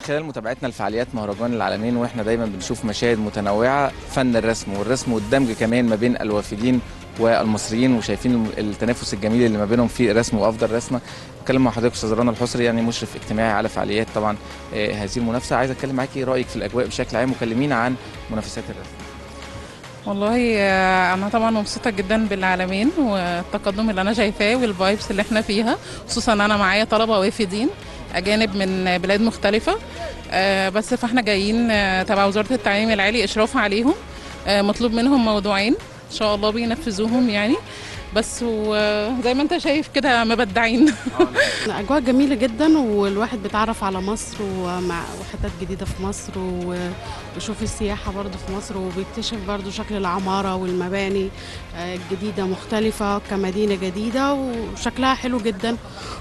خلال متابعتنا لفعاليات مهرجان العالمين واحنا دايما بنشوف مشاهد متنوعه فن الرسم والرسم والدمج كمان ما بين الوافدين والمصريين وشايفين التنافس الجميل اللي ما بينهم في الرسم وافضل رسمه اتكلم مع حضرتك استاذ رنا الحصري يعني مشرف اجتماعي على فعاليات طبعا آه، هذه المنافسه عايز اتكلم معاكي رايك في الاجواء بشكل عام وكلمينا عن منافسات الرسم والله آه، انا طبعا مبسوطه جدا بالعالمين والتقدم اللي انا شايفاه والفايبس اللي احنا فيها خصوصا انا معايا طلبه وافدين اجانب من بلاد مختلفه آه، بس فاحنا جايين آه، تبع وزاره التعليم العالي اشراف عليهم آه، مطلوب منهم موضوعين ان شاء الله بينفذوهم يعني بس وزي ما انت شايف كده مبدعين الأجواء جميلة جدا والواحد بيتعرف على مصر ومع وحتت جديدة في مصر وبيشوف السياحة برضو في مصر وبيكتشف برضو شكل العمارة والمباني آه، الجديدة مختلفة كمدينة جديدة وشكلها حلو جدا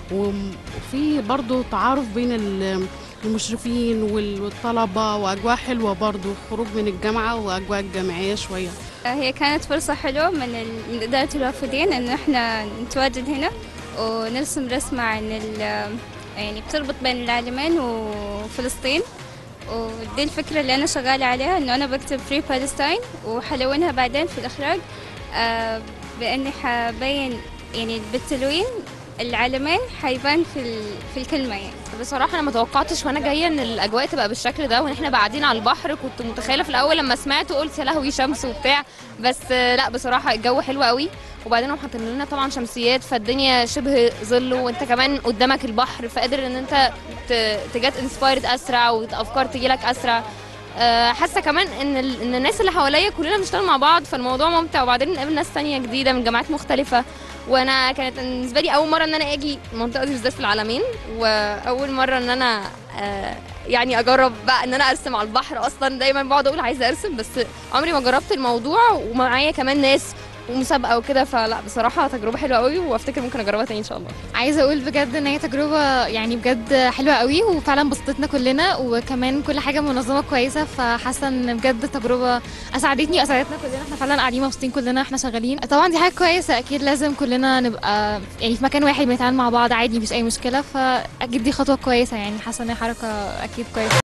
وفي برضو تعارف بين ال- المشرفين وال- والطلبة وأجواء حلوة برضو خروج من الجامعة وأجواء جامعية شوية هي كانت فرصة حلوة من ال- من إدارة الوافدين إن إحنا نتواجد هنا ونرسم رسمة عن ال يعني بتربط بين العالمين وفلسطين ودي الفكرة اللي أنا شغالة عليها إنه أنا بكتب فري بالستاين وحلونها بعدين في الإخراج آه، بإني حبين يعني بالتلوين العالمين حيبان في ال- في الكلمة يعني بصراحه انا ما توقعتش وانا جايه ان الاجواء تبقى بالشكل ده وان احنا قاعدين على البحر كنت متخيله في الاول لما سمعت قلت يا لهوي شمس وبتاع بس آه، لا بصراحه الجو حلو قوي وبعدين هم حاطين لنا طبعا شمسيات فالدنيا شبه ظل وانت كمان قدامك البحر فقادر ان انت ت- تجات انسبايرد اسرع وافكار تجيلك اسرع آه، حاسه كمان ان ال- ان الناس اللي حواليا كلنا بنشتغل مع بعض فالموضوع ممتع وبعدين نقابل ناس تانية جديده من جامعات مختلفه وانا كانت بالنسبه لي اول مره ان انا اجي المنطقه دي بالذات في العالمين واول مره ان انا آه، يعني اجرب بقى ان انا ارسم على البحر اصلا دايما بقعد اقول عايزه ارسم بس عمري ما جربت الموضوع ومعايا كمان ناس ومسابقه وكده فلا بصراحه تجربه حلوه قوي وافتكر ممكن اجربها تاني ان شاء الله عايزه اقول بجد ان هي تجربه يعني بجد حلوه قوي وفعلا بسطتنا كلنا وكمان كل حاجه منظمه كويسه فحاسه ان بجد تجربه اسعدتني واسعدتنا كلنا احنا فعلا قاعدين مبسوطين كلنا احنا شغالين طبعا دي حاجه كويسه اكيد لازم كلنا نبقى يعني في مكان واحد بنتعامل مع بعض عادي مفيش اي مشكله فاكيد دي خطوه كويسه يعني حاسه ان هي حركه اكيد كويسه